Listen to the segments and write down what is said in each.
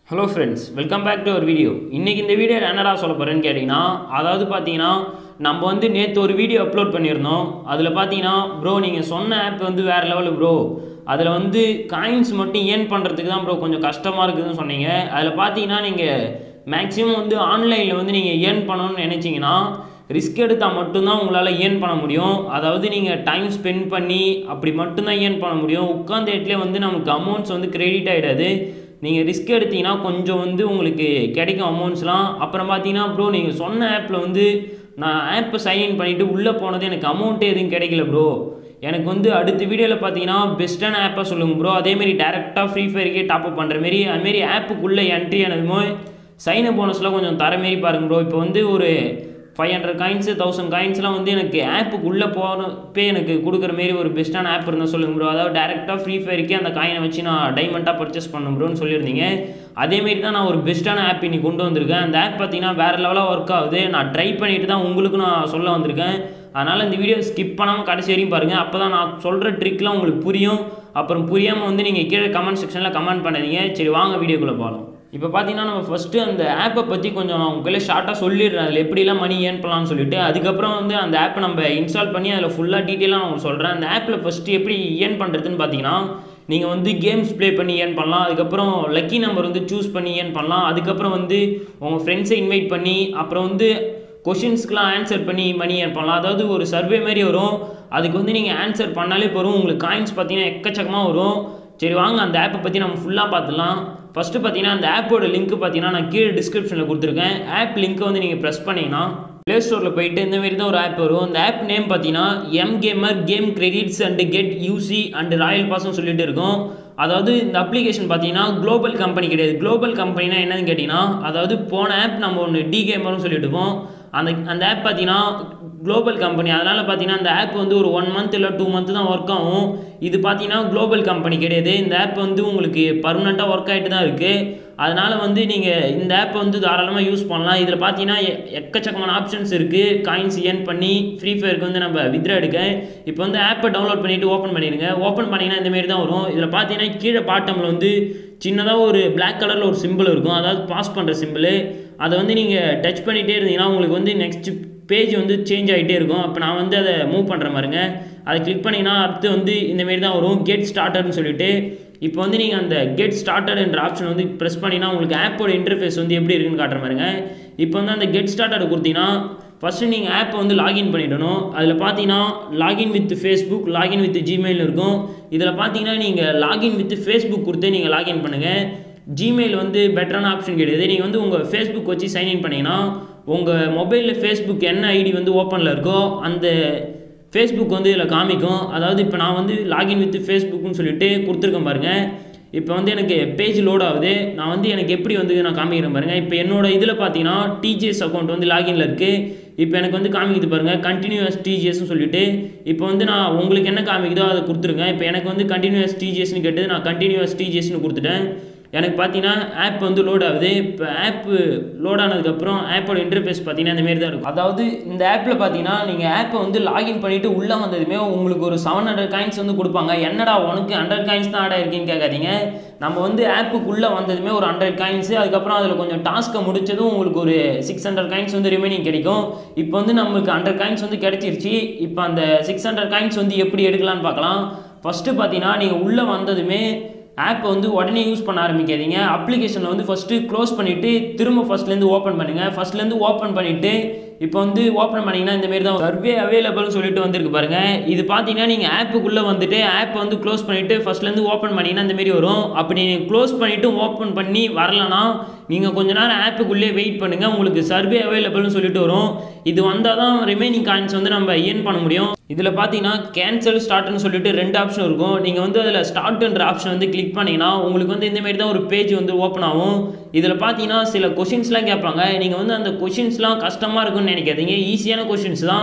hello friends welcome back to ஒரு video இன்றைக்கி இந்த வீடியோவில் என்னடா சொல்ல போகிறேன்னு கேட்டிங்கன்னா அதாவது பார்த்தீங்கன்னா நம்ம வந்து நேற்று ஒரு வீடியோ அப்லோட் பண்ணியிருந்தோம் அதில் பார்த்தீங்கன்னா ப்ரோ நீங்கள் சொன்ன ஆப் வந்து வேறு லெவலு ப்ரோ அதில் வந்து காயின்ஸ் மட்டும் ஏர்ன் பண்ணுறதுக்கு தான் ப்ரோ கொஞ்சம் கஷ்டமாக இருக்குதுன்னு சொன்னீங்க அதில் பார்த்தீங்கன்னா நீங்கள் மேக்ஸிமம் வந்து ஆன்லைனில் வந்து நீங்கள் ஏர்ன் பண்ணணும்னு நினச்சிங்கன்னா ரிஸ்க் எடுத்தால் மட்டும்தான் உங்களால் ஏர்ன் பண்ண முடியும் அதாவது நீங்கள் டைம் ஸ்பெண்ட் பண்ணி அப்படி மட்டும்தான் ஏர்ன் பண்ண முடியும் உட்காந்த இடத்துல வந்து நமக்கு அமௌண்ட்ஸ் வந்து கிரெடிட் ஆகிடாது நீங்கள் ரிஸ்க் எடுத்தீங்கன்னா கொஞ்சம் வந்து உங்களுக்கு கிடைக்கும் அமௌண்ட்ஸ்லாம் அப்புறம் பார்த்தீங்கன்னா ப்ரோ நீங்கள் சொன்ன ஆப்பில் வந்து நான் ஆப்பை சைன்இன் பண்ணிவிட்டு உள்ளே போனது எனக்கு அமௌண்ட்டே எதுவும் கிடைக்கல ப்ரோ எனக்கு வந்து அடுத்த வீடியோவில் பார்த்தீங்கன்னா பெஸ்ட்டான ஆப்பை சொல்லுங்கள் ப்ரோ அதேமாரி டேரெக்டாக ஃப்ரீ ஃபயருக்கே டாப்அப் பண்ணுற மாரி அதுமாரி ஆப்புக்குள்ளே என்ட்ரி ஆனதுமோ சைன போனஸ்லாம் கொஞ்சம் தர மாரி பாருங்க ப்ரோ இப்போ வந்து ஒரு ஃபைவ் ஹண்ட்ரட் காயின்ஸு தௌசண்ட் காயின்ஸ்லாம் வந்து எனக்கு ஆப்புக்கு உள்ளே போகிறப்பே எனக்கு கொடுக்குற மாரி ஒரு பெஸ்ட்டான ஆப் இருந்தால் சொல்லுங்க ப்ரோ அதாவது டேரெக்டாக ஃப்ரீ ஃபயருக்கே அந்த காயினை வச்சு நான் டைமண்டாக பர்ச்சேஸ் பண்ண ப்ரோன்னு சொல்லியிருந்தீங்க அதேமாரி தான் நான் ஒரு பெஸ்ட்டான ஆப் இன்னைக்கு கொண்டு வந்திருக்கேன் அந்த ஆப் பார்த்தீங்கன்னா வேறு லெவலாக ஒர்க் ஆகுது நான் ட்ரை பண்ணிட்டு தான் உங்களுக்கு நான் சொல்ல வந்திருக்கேன் அதனால் இந்த வீடியோ ஸ்கிப் பண்ணாமல் கடைசி வரையும் பாருங்கள் அப்போ தான் நான் சொல்கிற ட்ரிக்லாம் உங்களுக்கு புரியும் அப்புறம் புரியாமல் வந்து நீங்கள் கீழே கமெண்ட் செக்ஷனில் கமெண்ட் பண்ணாதீங்க சரி வாங்க வீடியோக்குள்ளே போகலாம் இப்போ பார்த்தீங்கன்னா நம்ம ஃபஸ்ட்டு அந்த ஆப்பை பற்றி கொஞ்சம் நான் உங்களே ஷார்ட்டாக சொல்லிடுறேன் அதில் எப்படிலாம் மணி ஏர்ன் பண்ணலாம்னு சொல்லிட்டு அதுக்கப்புறம் வந்து அந்த ஆப்பை நம்ம இன்ஸ்டால் பண்ணி அதில் ஃபுல்லாக டீட்டெயிலாக நான் உங்களுக்கு சொல்கிறேன் அந்த ஆப்பில் ஃபஸ்ட்டு எப்படி ஏர்ன் பண்ணுறதுன்னு பார்த்தீங்கன்னா நீங்கள் வந்து கேம்ஸ் ப்ளே பண்ணி ஏர்ன் பண்ணலாம் அதுக்கப்புறம் லக்கி நம்பர் வந்து சூஸ் பண்ணி ஏர்ன் பண்ணலாம் அதுக்கப்புறம் வந்து உங்கள் ஃப்ரெண்ட்ஸை இன்வைட் பண்ணி அப்புறம் வந்து கொஷின்ஸ்க்கெலாம் ஆன்சர் பண்ணி மணி ஏர்ன் பண்ணலாம் அதாவது ஒரு சர்வே மாதிரி வரும் அதுக்கு வந்து நீங்கள் ஆன்சர் பண்ணாலே போகிறோம் உங்களுக்கு காயின்ஸ் பார்த்தீங்கன்னா எக்கச்சக்கமாக வரும் சரி வாங்க அந்த ஆப்பை பற்றி நம்ம ஃபுல்லாக பார்த்துலாம் ஃபஸ்ட்டு பார்த்தீங்கன்னா அந்த ஆப்போட லிங்க் பார்த்தீங்கன்னா நான் கீழே டிஸ்கிரிப்ஷனில் கொடுத்துருக்கேன் ஆப் லிங்க்கை வந்து நீங்கள் ப்ரெஸ் பண்ணிங்கன்னா ப்ளே ஸ்டோரில் போயிட்டு இந்த மாதிரி தான் ஒரு ஆப் வரும் அந்த ஆப் நேம் பார்த்தீங்கன்னா M gamer game credits and get UC and royal பாஸ்னு சொல்லிட்டு இருக்கும் அதாவது இந்த அப்ளிகேஷன் பார்த்தீங்கன்னா குளோபல் கம்பெனி கிடையாது குளோபல் கம்பெனினா என்னன்னு கேட்டிங்கன்னா அதாவது போன ஆப் நம்ம ஒன்று டி கேமர்னு சொல்லிட்டு இருப்போம் அந்த அந்த ஆப் பார்த்தீங்கன்னா குளோபல் கம்பெனி அதனால் பார்த்தீங்கன்னா அந்த ஆப் வந்து ஒரு ஒன் மந்த் இல்லை டூ மந்த் தான் ஒர்க் ஆகும் இது பார்த்தீங்கன்னா குளோபல் கம்பெனி கிடையாது இந்த ஆப் வந்து உங்களுக்கு பர்மனெண்ட்டாக ஒர்க் ஆகிட்டு தான் இருக்குது அதனால் வந்து நீங்கள் இந்த ஆப்பை வந்து தாராளமாக யூஸ் பண்ணலாம் இதில் பார்த்தீங்கன்னா எக்கச்சக்கமான ஆப்ஷன்ஸ் இருக்குது காயின்ஸ் ஏர்ன் பண்ணி ஃப்ரீ ஃபயருக்கு வந்து நம்ம வித்ரா எடுக்க இப்போ வந்து ஆப்பை டவுன்லோட் பண்ணிவிட்டு ஓப்பன் பண்ணிடுங்க ஓப்பன் பண்ணிங்கன்னா இந்தமாரி தான் வரும் இதில் பார்த்தீங்கன்னா கீழே பாட்டமில் வந்து சின்னதாக ஒரு பிளாக் கலரில் ஒரு சிம்பிள் இருக்கும் அதாவது பாஸ் பண்ணுற சிம்பிள் அதை வந்து நீங்கள் டச் பண்ணிகிட்டே இருந்தீங்கன்னா உங்களுக்கு வந்து நெக்ஸ்ட் பேஜ் வந்து சேஞ்ச் ஆகிட்டே இருக்கும் அப்போ நான் வந்து அதை மூவ் பண்ணுற மாதிரிங்க அதை கிளிக் பண்ணிங்கன்னா அடுத்து வந்து இந்தமாரி தான் வரும் கெட் ஸ்டார்டர்னு சொல்லிட்டு இப்போ வந்து நீங்கள் அந்த கெட் ஸ்டார்டட் என்ற ஆப்ஷன் வந்து ப்ரெஸ் பண்ணிங்கன்னா உங்களுக்கு ஆப்போட இன்டர்ஃபேஸ் வந்து எப்படி இருக்குன்னு காட்டுற மாதிரிங்க இப்போ வந்து அந்த கெட் ஸ்டார்டட் கொடுத்தீங்கன்னா ஃபஸ்ட்டு நீங்கள் ஆப்பை வந்து லாகின் பண்ணிடணும் அதில் பார்த்தீங்கன்னா login with Facebook login with Gmail இருக்கும் இதில் பார்த்தீங்கன்னா நீங்கள் லாகின் வித் ஃபேஸ்புக் கொடுத்து நீங்கள் லாகின் பண்ணுங்கள் ஜிமெயில் வந்து பெட்டரான ஆப்ஷன் கிடையாது நீங்கள் வந்து உங்கள் ஃபேஸ்புக் வச்சு சைன்இன் பண்ணிங்கன்னா உங்கள் மொபைலில் ஃபேஸ்புக் என்ன ஐடி வந்து ஓப்பனில் இருக்கோ அந்த ஃபேஸ்புக் வந்து இதில் காமிக்கும் அதாவது இப்போ நான் வந்து லாகின் வித் ஃபேஸ்புக்னு சொல்லிட்டு கொடுத்துருக்கேன் பாருங்கள் இப்போ வந்து எனக்கு பேஜ் லோட் ஆகுது நான் வந்து எனக்கு எப்படி வந்து நான் காமிக்கிறேன் பாருங்கள் இப்போ என்னோட இதில் பார்த்தீங்கன்னா டிஜிஎஸ் அக்கௌண்ட் வந்து லாகின்ல இருக்குது இப்போ எனக்கு வந்து காமிக்குது பாருங்கள் கண்டினியூஸ் டிஜிஎஸ்னு சொல்லிட்டு இப்போ வந்து நான் உங்களுக்கு என்ன காமிக்குதோ அதை கொடுத்துருங்க இப்போ எனக்கு வந்து கண்டினியூஸ் டிஜிஎஸ்னு கேட்டு நான் கண்டினியூஸ் டிஜிஎஸ்னு கொடுத்துட்டேன் எனக்கு பார்த்தீங்கன்னா ஆப் வந்து லோட் ஆகுது இப்போ ஆப்பு லோட் ஆனதுக்கப்புறம் ஆப்போட இன்டர்ஃபேஸ் பார்த்தீங்கன்னா இந்தமாரி தான் இருக்கும் அதாவது இந்த ஆப்பில் பார்த்தீங்கன்னா நீங்கள் ஆப்பை வந்து லாகின் பண்ணிவிட்டு உள்ளே வந்ததுமே உங்களுக்கு ஒரு செவன் ஹண்ட்ரட் காயின்ஸ் வந்து கொடுப்பாங்க என்னடா உனக்கு ஹண்ட்ரட் காயின்ஸ் தான் ஆட் ஆயிருக்குன்னு கேட்காதீங்க நம்ம வந்து ஆப்புக்குள்ளே வந்ததுமே ஒரு ஹண்ட்ரட் காயின்ஸு அதுக்கப்புறம் அதில் கொஞ்சம் டாஸ்க்கை முடிச்சதும் உங்களுக்கு ஒரு சிக்ஸ் ஹண்ட்ரட் காயின்ஸ் வந்து ரிமைனிங் கிடைக்கும் இப்போ வந்து நம்மளுக்கு ஹண்ட்ரட் காயின்ஸ் வந்து கிடைச்சிருச்சு இப்போ அந்த சிக்ஸ் ஹண்ட்ரட் காயின்ஸ் வந்து எப்படி எடுக்கலான்னு பார்க்கலாம் ஃபஸ்ட்டு பார்த்தீங்கன்னா நீங்கள் உள்ளே வந்ததுமே ஆப்பை வந்து உடனே யூஸ் பண்ண ஆரம்பிக்காதீங்க அப்ளிகேஷனில் வந்து ஃபஸ்ட்டு க்ளோஸ் பண்ணிவிட்டு திரும்ப ஃபஸ்ட்லேருந்து ஓப்பன் பண்ணுங்கள் ஃபஸ்ட்லேருந்து ஓப்பன் பண்ணிவிட்டு இப்போ வந்து ஓப்பன் பண்ணிங்கன்னா இந்தமாரி தான் சர்வே அவைலபிள்னு சொல்லிட்டு வந்திருக்கு பாருங்கள் இது பார்த்தீங்கன்னா நீங்கள் ஆப்புக்குள்ளே வந்துட்டு ஆப்பை வந்து க்ளோஸ் பண்ணிவிட்டு ஃபஸ்ட்லேருந்து ஓப்பன் பண்ணிங்கன்னா இந்தமாரி வரும் அப்படி நீங்கள் க்ளோஸ் பண்ணிவிட்டு ஓப்பன் பண்ணி வரலனா நீங்கள் கொஞ்ச நேரம் ஆப்புக்குள்ளே வெயிட் பண்ணுங்கள் உங்களுக்கு சர்வே அவைலபிள்னு சொல்லிட்டு வரும் இது வந்தால் தான் ரிமைனிங் காயின்ஸ் வந்து நம்ம ஏர்ன் பண்ண முடியும் இதில் பார்த்தீங்கன்னா கேன்சல் ஸ்டார்ட்னு சொல்லிட்டு ரெண்டு ஆப்ஷன் இருக்கும் நீங்கள் வந்து அதில் ஸ்டார்ட்ன்ற ஆப்ஷன் வந்து கிளிக் பண்ணிங்கன்னா உங்களுக்கு வந்து இந்தமாரி தான் ஒரு பேஜ் வந்து ஓப்பன் ஆகும் இதில் பார்த்தீங்கன்னா சில கொஷின்ஸ்லாம் கேட்பாங்க நீங்கள் வந்து அந்த கொஷின்ஸ்லாம் கஷ்டமாக இருக்குன்னு நினைக்காதீங்க ஈஸியான கொஷின்ஸ் தான்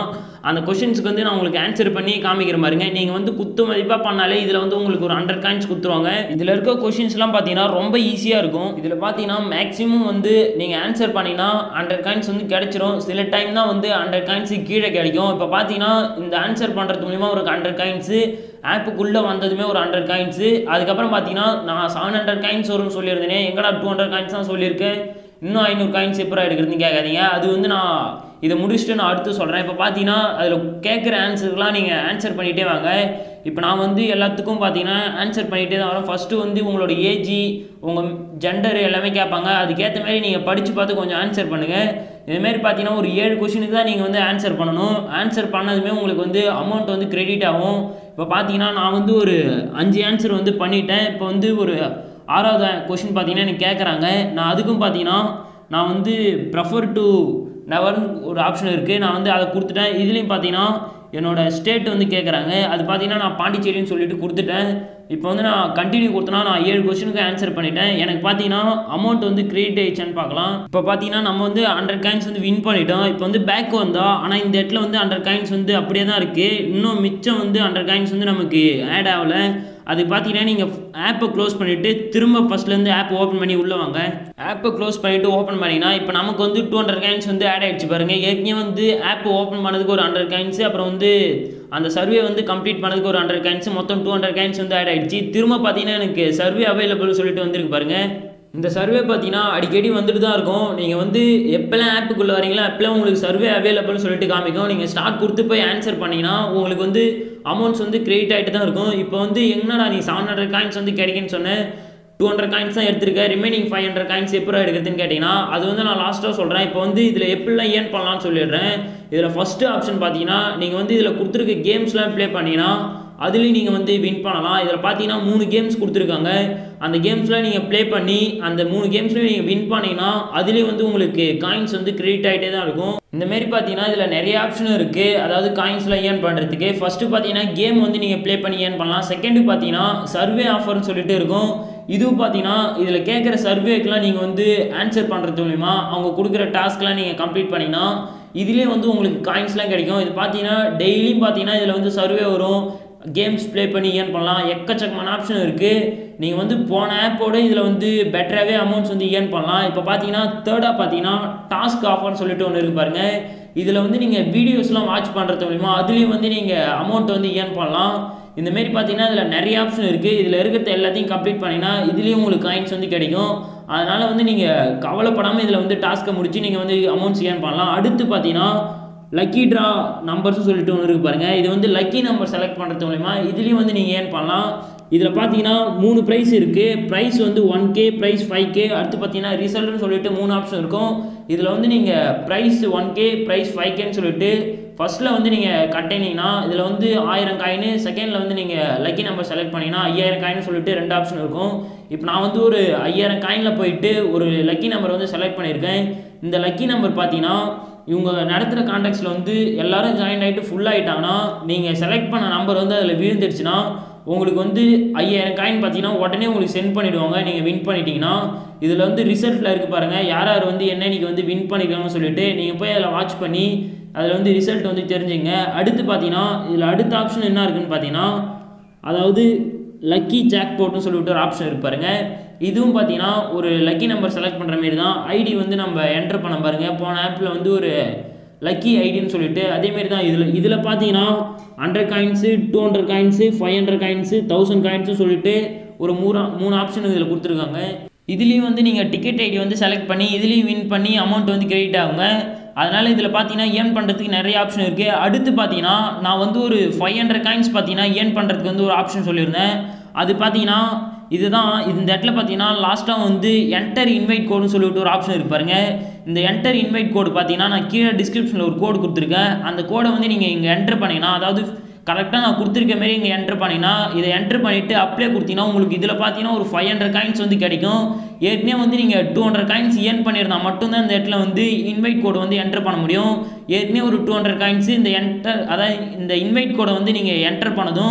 அந்த கொஷின்ஸ்க்கு வந்து நான் உங்களுக்கு ஆன்சர் பண்ணி காமிக்கிற பாருங்க நீங்கள் வந்து குத்து மதிப்பாக பண்ணாலே இதில் வந்து உங்களுக்கு ஒரு ஹண்ட்ரட் காயின்ஸ் கொடுத்துருவாங்க இதில் இருக்க கொஷின்ஸ்லாம் பார்த்தீங்கன்னா ரொம்ப ஈஸியாக இருக்கும் இதில் பார்த்தீங்கன்னா மேக்ஸிமம் வந்து நீங்கள் ஆன்சர் பண்ணிங்கன்னா ஹண்ட்ரட் காயின்ஸ் வந்து கிடைச்சிரும் சில டைம் தான் வந்து ஹண்ட்ரட் காயின்ஸு கீழே கிடைக்கும் இப்போ பார்த்தீங்கன்னா இந்த ஆன்சர் பண்ணுறது மூலிமா ஒரு ஹண்ட்ரட் காயின்ஸு ஆப்புக்குள்ளே வந்ததுமே ஒரு ஹண்ட்ரட் காயின்ஸு அதுக்கப்புறம் பார்த்தீங்கன்னா நான் செவன் ஹண்ட்ரட் காயின்ஸ் வரும்னு சொல்லியிருந்தேனே எங்கடா டூ ஹண்ட்ரட் காயின்ஸ் தான் சொல்லியிருக்கேன் இன்னும் ஐநூறு காயின்ஸ் எப்போ எடுக்கிறதுன்னு கேட்காதீங்க அது வந்து நான் இதை முடிச்சுட்டு நான் அடுத்து சொல்கிறேன் இப்போ பார்த்தீங்கன்னா அதில் கேட்குற ஆன்சருக்குலாம் நீங்கள் ஆன்சர் பண்ணிகிட்டே வாங்க இப்போ நான் வந்து எல்லாத்துக்கும் பார்த்தீங்கன்னா ஆன்சர் பண்ணிகிட்டே தான் வரேன் ஃபஸ்ட்டு வந்து உங்களோட ஏஜி உங்கள் ஜெண்டர் எல்லாமே கேட்பாங்க அதுக்கேற்ற மாதிரி நீங்கள் படித்து பார்த்து கொஞ்சம் ஆன்சர் பண்ணுங்கள் இதுமாரி பார்த்தீங்கன்னா ஒரு ஏழு கொஷினுக்கு தான் நீங்கள் வந்து ஆன்சர் பண்ணணும் ஆன்சர் பண்ணதுமே உங்களுக்கு வந்து அமௌண்ட் வந்து கிரெடிட் ஆகும் இப்போ பார்த்தீங்கன்னா நான் வந்து ஒரு அஞ்சு ஆன்சர் வந்து பண்ணிட்டேன் இப்போ வந்து ஒரு ஆறாவது கொஷின் பார்த்தீங்கன்னா எனக்கு கேட்குறாங்க நான் அதுக்கும் பார்த்தீங்கன்னா நான் வந்து ப்ரெஃபர் டு நெவர்னு ஒரு ஆப்ஷன் இருக்குது நான் வந்து அதை கொடுத்துட்டேன் இதுலேயும் பார்த்தீங்கன்னா என்னோட ஸ்டேட் வந்து கேட்குறாங்க அது பார்த்தீங்கன்னா நான் பாண்டிச்சேரின்னு சொல்லிட்டு கொடுத்துட்டேன் இப்போ வந்து நான் கண்டினியூ கொடுத்தனா நான் ஏழு கொஸ்டினுக்கு ஆன்சர் பண்ணிட்டேன் எனக்கு பார்த்தீங்கன்னா அமௌண்ட் வந்து கிரெடிட் ஆயிடுச்சான்னு பார்க்கலாம் இப்போ பார்த்தீங்கன்னா நம்ம வந்து ஹண்ட்ரட் காயின்ஸ் வந்து வின் பண்ணிட்டோம் இப்போ வந்து பேக் வந்தோம் ஆனால் இந்த இடத்துல வந்து ஹண்ட்ரட் காயின்ஸ் வந்து அப்படியே தான் இருக்குது இன்னும் மிச்சம் வந்து ஹண்ட்ரட் காயின்ஸ் வந்து நமக்கு ஆட் ஆகலை அது பார்த்தீங்கன்னா நீங்கள் ஆப்பை க்ளோஸ் பண்ணிவிட்டு திரும்ப ஃபஸ்ட்லேருந்து ஆப் ஓப்பன் பண்ணி உள்ளே வாங்க ஆப்பை க்ளோஸ் பண்ணிவிட்டு ஓப்பன் பண்ணிங்கன்னா இப்போ நமக்கு வந்து டூ ஹண்ட்ரட் காயின்ஸ் வந்து ஆட் ஆகிடுச்சு பாருங்கள் ஏற்கனவே வந்து ஆப் ஓப்பன் பண்ணதுக்கு ஒரு ஹண்ட்ரட் காயின்ஸ் அப்புறம் வந்து அந்த சர்வே வந்து கம்ப்ளீட் பண்ணதுக்கு ஒரு ஹண்ட்ரட் காயின்ஸ் மொத்தம் டூ ஹண்ட்ரட் காயின்ஸ் வந்து ஆட் ஆகிடுச்சு திரும்ப பார்த்தீங்கன்னா எனக்கு சர்வே அவைலபிள் சொல்லிட்டு வந்திருக்கு பாருங்கள் இந்த சர்வே பார்த்தீங்கன்னா அடிக்கடி வந்துட்டு தான் இருக்கும் நீங்கள் வந்து எப்போல்லாம் ஆப்புக்குள்ளே வரீங்களோ அப்போல்லாம் உங்களுக்கு சர்வே அவைலபிள்னு சொல்லிட்டு காமிக்கும் நீங்கள் ஸ்டார்ட் கொடுத்து போய் ஆன்சர் பண்ணிங்கன்னா உங்களுக்கு வந்து அமௌண்ட்ஸ் வந்து கிரெடிட் ஆகிட்டு தான் இருக்கும் இப்போ வந்து என்னடா நீ செவன் ஹண்ட்ரட் காயின்ஸ் வந்து கிடைக்குன்னு சொன்னேன் டூ ஹண்ட்ரட் காயின்ஸ் தான் எடுத்திருக்கேன் ரிமைனிங் ஃபைவ் ஹண்ட்ரட் காயின்ஸ் எப்போ எடுக்கிறதுன்னு கேட்டிங்கன்னா அது வந்து நான் லாஸ்ட்டாக சொல்கிறேன் இப்போ வந்து இதில் எப்படிலாம் ஏர்ன் பண்ணலாம்னு சொல்லிடுறேன் இதில் ஃபஸ்ட்டு ஆப்ஷன் பார்த்தீங்கன்னா நீங்கள் வந்து இதில் கொடுத்துருக்க கேம்ஸ்லாம் ப்ளே பண்ணிங்கன்னா அதுலேயும் நீங்கள் வந்து வின் பண்ணலாம் இதில் பார்த்தீங்கன்னா மூணு கேம்ஸ் கொடுத்துருக்காங்க அந்த கேம்ஸில் நீங்கள் ப்ளே பண்ணி அந்த மூணு கேம்ஸ்லையும் நீங்கள் வின் பண்ணிங்கன்னா அதுலேயும் வந்து உங்களுக்கு காயின்ஸ் வந்து கிரெடிட் ஆகிட்டே தான் இருக்கும் இந்த மாதிரி பார்த்தீங்கன்னா இதில் நிறைய ஆப்ஷன் இருக்குது அதாவது காயின்ஸில் ஏர்ன் பண்ணுறதுக்கு ஃபஸ்ட்டு பார்த்தீங்கன்னா கேம் வந்து நீங்கள் ப்ளே பண்ணி ஏர்ன் பண்ணலாம் செகண்டு பார்த்தீங்கன்னா சர்வே ஆஃபர்னு சொல்லிட்டு இருக்கும் இதுவும் பார்த்தீங்கன்னா இதில் கேட்குற சர்வேக்கெலாம் நீங்கள் வந்து ஆன்சர் பண்ணுறது மூலிமா அவங்க கொடுக்குற டாஸ்க்லாம் நீங்கள் கம்ப்ளீட் பண்ணிங்கன்னா இதுலேயே வந்து உங்களுக்கு காயின்ஸ்லாம் கிடைக்கும் இது பார்த்தீங்கன்னா டெய்லியும் பார்த்தீங்கன்னா இதில் வந்து சர்வே வரும் கேம்ஸ் ப்ளே பண்ணி ஏர்ன் பண்ணலாம் எக்கச்சக்கமான ஆப்ஷன் இருக்குது நீங்கள் வந்து போன ஆப்போட இதில் வந்து பெட்டராகவே அமௌண்ட்ஸ் வந்து ஏர்ன் பண்ணலாம் இப்போ பார்த்தீங்கன்னா தேர்டாக பார்த்தீங்கன்னா டாஸ்க் ஆஃபர்னு சொல்லிட்டு ஒன்று இருக்கு பாருங்க இதில் வந்து நீங்கள் வீடியோஸ்லாம் வாட்ச் பண்ணுறது மூலிமா அதுலேயும் வந்து நீங்கள் அமௌண்ட் வந்து ஏர்ன் பண்ணலாம் இந்த மாதிரி பார்த்தீங்கன்னா இதில் நிறைய ஆப்ஷன் இருக்குது இதில் இருக்கிறத எல்லாத்தையும் கம்ப்ளீட் பண்ணிங்கன்னா இதுலேயும் உங்களுக்கு காயின்ஸ் வந்து கிடைக்கும் அதனால் வந்து நீங்கள் கவலைப்படாமல் இதில் வந்து டாஸ்க்கை முடிச்சு நீங்கள் வந்து அமௌண்ட்ஸ் ஏர்ன் பண்ணலாம் அடுத்து பார்த்தீங்கன்னா லக்கி ட்ரா நம்பர்ஸ்னு சொல்லிட்டு ஒன்று இருக்குது பாருங்கள் இது வந்து லக்கி நம்பர் செலக்ட் பண்ணுறது மூலிமா இதுலேயும் வந்து நீங்கள் ஏர்ன் பண்ணலாம் இதில் பார்த்தீங்கன்னா மூணு ப்ரைஸ் இருக்குது ப்ரைஸ் வந்து one K prize five K அடுத்து பார்த்தீங்கன்னா ரிசல்ட்னு சொல்லிட்டு மூணு ஆப்ஷன் இருக்கும் இதில் வந்து நீங்கள் prize one K prize five கேன்னு சொல்லிட்டு ஃபஸ்ட்டில் வந்து நீங்கள் கட்டினீங்கன்னா இதில் வந்து ஆயிரம் காயின் செகண்டில் வந்து நீங்கள் லக்கி நம்பர் செலக்ட் பண்ணிங்கன்னா ஐயாயிரம் காயின் சொல்லிட்டு ரெண்டு ஆப்ஷன் இருக்கும் இப்போ நான் வந்து ஒரு ஐயாயிரம் காயினில் போயிட்டு ஒரு லக்கி நம்பர் வந்து செலக்ட் பண்ணியிருக்கேன் இந்த லக்கி நம்பர் பார்த்தீங்கன்னா இவங்க நடத்துகிற கான்டாக்ட்ஸில் வந்து எல்லாரும் ஜாயின் ஆகிட்டு ஃபுல் ஆகிட்டாங்கன்னா நீங்கள் செலக்ட் பண்ண நம்பர் வந்து அதில் விழுந்துடுச்சுன்னா உங்களுக்கு வந்து ஐயாயிரம் காயின் பார்த்தீங்கன்னா உடனே உங்களுக்கு சென்ட் பண்ணிவிடுவாங்க நீங்கள் வின் பண்ணிட்டீங்கன்னா இதில் வந்து ரிசல்ட்டில் இருக்குது பாருங்கள் யார் யார் வந்து என்ன நீங்கள் வந்து வின் பண்ணிருக்காங்கன்னு சொல்லிட்டு நீங்கள் போய் அதில் வாட்ச் பண்ணி அதில் வந்து ரிசல்ட் வந்து தெரிஞ்சுங்க அடுத்து பார்த்தீங்கன்னா இதில் அடுத்த ஆப்ஷன் என்ன இருக்குன்னு பார்த்தீங்கன்னா அதாவது லக்கி ஜாக் போட்னு சொல்லிட்டு ஒரு ஆப்ஷன் இருக்கு பாருங்க இதுவும் பார்த்தீங்கன்னா ஒரு லக்கி நம்பர் செலக்ட் பண்ணுற மாதிரி தான் ஐடி வந்து நம்ம என்டர் பண்ண பாருங்க போன ஆப்பில் வந்து ஒரு லக்கி ஐடின்னு சொல்லிட்டு அதேமாரி தான் இதில் இதில் பார்த்தீங்கன்னா hundred coins two hundred coins five hundred coins thousand coins சொல்லிட்டு ஒரு மூணு மூணு ஆப்ஷன் இதில் கொடுத்துருக்காங்க இதுலேயும் வந்து நீங்கள் டிக்கெட் ஐடி வந்து செலக்ட் பண்ணி இதுலேயும் வின் பண்ணி அமௌண்ட் வந்து கிரெடிட் ஆகுங்க அதனால் இதில் பார்த்தீங்கன்னா ஏர்ன் பண்ணுறதுக்கு நிறைய ஆப்ஷன் இருக்குது அடுத்து பார்த்தீங்கன்னா நான் வந்து ஒரு ஃபைவ் ஹண்ட்ரட் காயின்ஸ் பார்த்தீங்கன்னா ஏர்ன் பண்ணுறதுக்கு வந்து ஒரு ஆப்ஷன் சொல்லியிருந்தேன் அது பார்த்தீங்கன்னா இதுதான் இந்த இடத்துல பார்த்தீங்கன்னா லாஸ்ட்டாக வந்து என்டர் இன்வைட் கோடுன்னு சொல்லிட்டு ஒரு ஆப்ஷன் இருக்கு பாருங்க இந்த என்டர் இன்வைட் கோடு பார்த்தீங்கன்னா நான் கீழே டிஸ்கிரிப்ஷனில் ஒரு கோடு கொடுத்துருக்கேன் அந்த கோடை வந்து நீங்கள் இங்கே என்டர் பண்ணிங்கன்னா அதாவது கரெக்டாக நான் கொடுத்துருக்க மாரி இங்கே என்டர் பண்ணிங்கன்னா இதை என்டர் பண்ணிவிட்டு அப்ளை கொடுத்தீங்கன்னா உங்களுக்கு இதில் பார்த்தீங்கன்னா ஒரு ஃபைவ் ஹண்ட்ரட் காயின்ஸ் வந்து கிடைக்கும் ஏற்கனவே வந்து நீங்கள் டூ ஹண்ட்ரட் காயின்ஸ் ஏர்ன் பண்ணியிருந்தா மட்டும்தான் இந்த இடத்துல வந்து இன்வைட் கோடு வந்து என்டர் பண்ண முடியும் ஏற்கனவே ஒரு டூ ஹண்ட்ரட் காயின்ஸ் இந்த என்டர் அதாவது இந்த இன்வைட் கோடை வந்து நீங்கள் என்டர் பண்ணதும்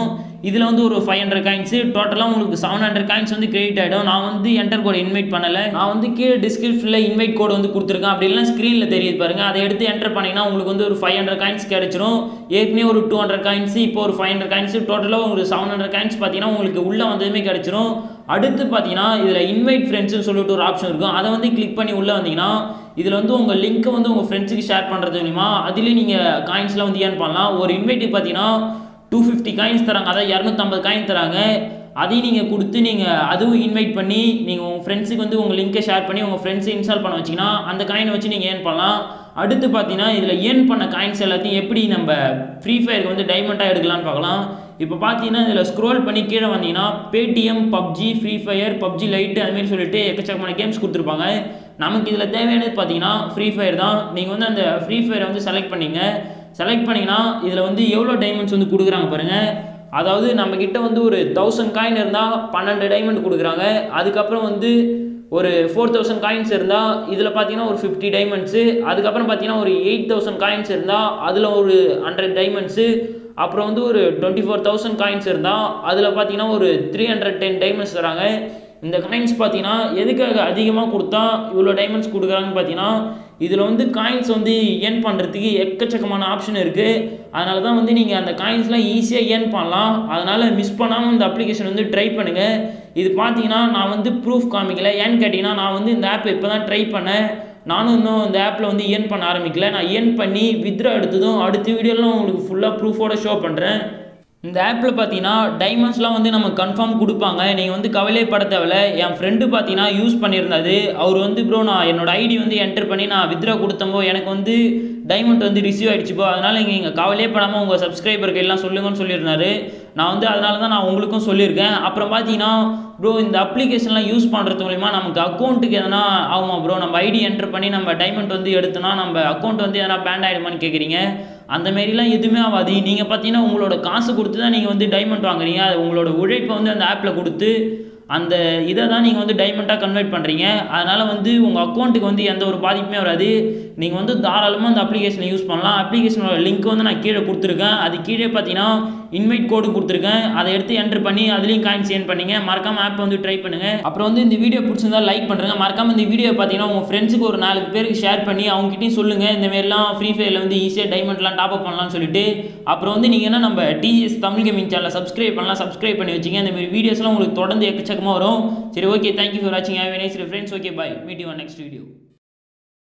இதில் வந்து ஒரு ஃபைவ் ஹண்ட்ரட் காயின்ஸு டோட்டலாக உங்களுக்கு செவன் ஹண்ட்ரட் காயின்ஸ் வந்து கிரெடிட் ஆகிடும் நான் வந்து என்டர் கோட் இன்வைட் பண்ணலை நான் வந்து கீழே டிஸ்கிரிப்ஷனில் இன்வைட் கோட் வந்து கொடுத்துருக்கேன் அப்படி இல்லைனா ஸ்க்ரீனில் தெரியுது பாருங்கள் அதை எடுத்து என்டர் பண்ணிங்கன்னா உங்களுக்கு வந்து ஒரு ஃபைவ் ஹண்ட்ரட் காயின்ஸ் கிடச்சிரும் ஏற்கனவே ஒரு டூ ஹண்ட்ரட் காயின்ஸ் இப்போ ஒரு ஃபைவ் ஹண்ட்ரட் காயின்ஸ் டோட்டலாக ஒரு செவன் ஹண்ட்ரட் காயின்ஸ் பார்த்தீங்கன்னா உங்களுக்கு உள்ளே வந்ததுமே கிடச்சிரும் அடுத்து பார்த்தீங்கன்னா இதில் இன்வைட் ஃப்ரெண்ட்ஸ்னு சொல்லிட்டு ஒரு ஆப்ஷன் இருக்கும் அதை வந்து கிளிக் பண்ணி உள்ளே வந்தீங்கன்னா இதில் வந்து உங்கள் லிங்க்கை வந்து உங்கள் ஃப்ரெண்ட்ஸுக்கு ஷேர் பண்ணுறது மூலிமா அதுலேயும் நீங்கள் காயின்ஸ்லாம் வந்து ஏர்ன் பண்ணலாம் ஒரு இன்வைட்டுக்கு பார்த்தீங்கன்னா டூ ஃபிஃப்டி காயின்ஸ் தராங்க அதாவது இரநூத்தம்பது காயின் தராங்க அதையும் நீங்கள் கொடுத்து நீங்கள் அதுவும் இன்வைட் பண்ணி நீங்கள் உங்கள் ஃப்ரெண்ட்ஸுக்கு வந்து உங்கள் லிங்க்கை ஷேர் பண்ணி உங்கள் ஃப்ரெண்ட்ஸை இன்ஸ்டால் பண்ண வச்சிங்கன்னா அந்த காயினை வச்சு நீங்கள் ஏர்ன் பண்ணலாம் அடுத்து பார்த்தீங்கன்னா இதில் ஏர்ன் பண்ண காயின்ஸ் எல்லாத்தையும் எப்படி நம்ம ஃப்ரீ ஃபயருக்கு வந்து டைமண்டாக எடுக்கலாம்னு பார்க்கலாம் இப்போ பார்த்தீங்கன்னா இதில் ஸ்க்ரோல் பண்ணி கீழே வந்தீங்கன்னா Paytm PUBG Free Fire PUBG Lite அதுமாரி சொல்லிட்டு எக்கச்சக்கமான கேம்ஸ் கொடுத்துருப்பாங்க நமக்கு இதில் தேவையானது பார்த்தீங்கன்னா ஃப்ரீ ஃபயர் தான் நீங்கள் வந்து அந்த ஃப்ரீ ஃபயரை வந்து செலக்ட் பண்ணிங்க செலக்ட் பண்ணிங்கன்னா இதில் வந்து எவ்வளோ டைமண்ட்ஸ் வந்து கொடுக்குறாங்க பாருங்கள் அதாவது நம்மக்கிட்ட வந்து ஒரு தௌசண்ட் காயின் இருந்தால் பன்னெண்டு டைமண்ட் கொடுக்குறாங்க அதுக்கப்புறம் வந்து ஒரு ஃபோர் தௌசண்ட் காயின்ஸ் இருந்தால் இதில் பார்த்தீங்கன்னா ஒரு ஃபிஃப்டி டைமண்ட்ஸு அதுக்கப்புறம் பார்த்தீங்கன்னா ஒரு எயிட் தௌசண்ட் காயின்ஸ் இருந்தால் அதில் ஒரு ஹண்ட்ரட் டைமண்ட்ஸு அப்புறம் வந்து ஒரு டுவெண்ட்டி ஃபோர் தௌசண்ட் காயின்ஸ் இருந்தால் அதில் பார்த்தீங்கன்னா ஒரு த்ரீ ஹண்ட்ரட் டென் டைமண்ட்ஸ் தராங்க இந்த காயின்ஸ் பார்த்தீங்கன்னா எதுக்காக அதிகமாக கொடுத்தா இவ்வளோ டைமண்ட்ஸ் கொடுக்குறாங்கன்னு பார்த்தீங்கன்னா இதில் வந்து காயின்ஸ் வந்து ஏர்ன் பண்ணுறதுக்கு எக்கச்சக்கமான ஆப்ஷன் இருக்குது அதனால தான் வந்து நீங்கள் அந்த காயின்ஸ்லாம் ஈஸியாக ஏர்ன் பண்ணலாம் அதனால் மிஸ் பண்ணாமல் இந்த அப்ளிகேஷன் வந்து ட்ரை பண்ணுங்கள் இது பார்த்தீங்கன்னா நான் வந்து ப்ரூஃப் காமிக்கல ஏன்னு கேட்டிங்கன்னா நான் வந்து இந்த ஆப் இப்போ தான் ட்ரை பண்ணேன் நானும் இன்னும் இந்த ஆப்பில் வந்து ஏர்ன் பண்ண ஆரம்பிக்கல நான் ஏர்ன் பண்ணி வித்ரா எடுத்ததும் அடுத்த வீடியோலாம் உங்களுக்கு ஃபுல்லாக ப்ரூஃபோட ஷோ பண்ணுறேன் இந்த ஆப்பில் பார்த்தீங்கன்னா டைமண்ட்ஸ்லாம் வந்து நம்ம கன்ஃபார்ம் கொடுப்பாங்க நீங்கள் வந்து கவலைப்பட தேவையில்ல என் ஃப்ரெண்டு பார்த்தீங்கன்னா யூஸ் பண்ணியிருந்தாரு அவர் வந்து ப்ரோ நான் என்னோட ஐடி வந்து என்டர் பண்ணி நான் வித்ரா கொடுத்தப்போ எனக்கு வந்து டைமண்ட் வந்து ரிசீவ் ஆகிடுச்சு போ அதனால் இங்கே நீங்கள் கவலையே படாமல் உங்கள் சப்ஸ்கிரைபருக்கு எல்லாம் சொல்லுங்கன்னு சொல்லியிருந்தாரு நான் வந்து அதனால தான் நான் உங்களுக்கும் சொல்லியிருக்கேன் அப்புறம் பார்த்தீங்கன்னா ப்ரோ இந்த அப்ளிகேஷன்லாம் யூஸ் பண்ணுறது மூலிமா நமக்கு அக்கௌண்ட்டுக்கு எதனா ஆகுமா ப்ரோ நம்ம ஐடி என்டர் பண்ணி நம்ம டைமண்ட் வந்து எடுத்தோன்னா நம்ம அக்கௌண்ட் வந்து எதனா பேண்ட் ஆகிடுமான்னு கேட்குறீங்க அந்த மாரிலாம் எதுவுமே ஆகாது நீங்கள் பார்த்தீங்கன்னா உங்களோட காசு கொடுத்து தான் நீங்கள் வந்து டைமண்ட் வாங்குறீங்க அது உங்களோட உழைப்பை வந்து அந்த ஆப்பில் கொடுத்து அந்த இதை தான் நீங்கள் வந்து டைமண்டாக கன்வெர்ட் பண்ணுறீங்க அதனால் வந்து உங்கள் அக்கௌண்ட்டுக்கு வந்து எந்த ஒரு பாதிப்புமே வராது நீங்கள் வந்து தாராளமாக அந்த அப்ளிகேஷனை யூஸ் பண்ணலாம் அப்ளிகேஷனோட லிங்க் வந்து நான் கீழே கொடுத்துருக்கேன் அது கீழே பார்த்தீங்கன்னா இன்வைட் கோடு கொடுத்துருக்கேன் அதை எடுத்து என்டர் பண்ணி அதுலேயும் காயின்ஸ் ஏன் பண்ணிங்க மறக்காமல் ஆப் வந்து ட்ரை பண்ணுங்கள் அப்புறம் வந்து இந்த வீடியோ பிடிச்சிருந்தா லைக் பண்ணுறேங்க மறக்காமல் இந்த வீடியோ பார்த்தீங்கன்னா உங்கள் ஃப்ரெண்ட்ஸுக்கு ஒரு நாலு பேருக்கு ஷேர் பண்ணி அவங்ககிட்டயும் சொல்லுங்கள் இந்த மாதிரிலாம் ஃப்ரீ ஃபயரில் வந்து ஈஸியாக டைமண்ட்லாம் டாப் அப் பண்ணலாம்னு சொல்லிட்டு அப்புறம் வந்து நீங்கள் என்ன நம்ம டிஎஸ் தமிழ் கேமிங் சேனலை சப்ஸ்கிரைப் பண்ணலாம் சப்ஸ்கிரைப் பண்ணி வச்சுங்க இந்த மாதிரி வீடியோஸ்லாம் உங்களுக்கு தொடர்ந்து எக்கச்சக்கமாக வரும் சரி ஓகே தேங்க்யூ ஃபார் வாட்சிங் have nice friends okay bye meet you next video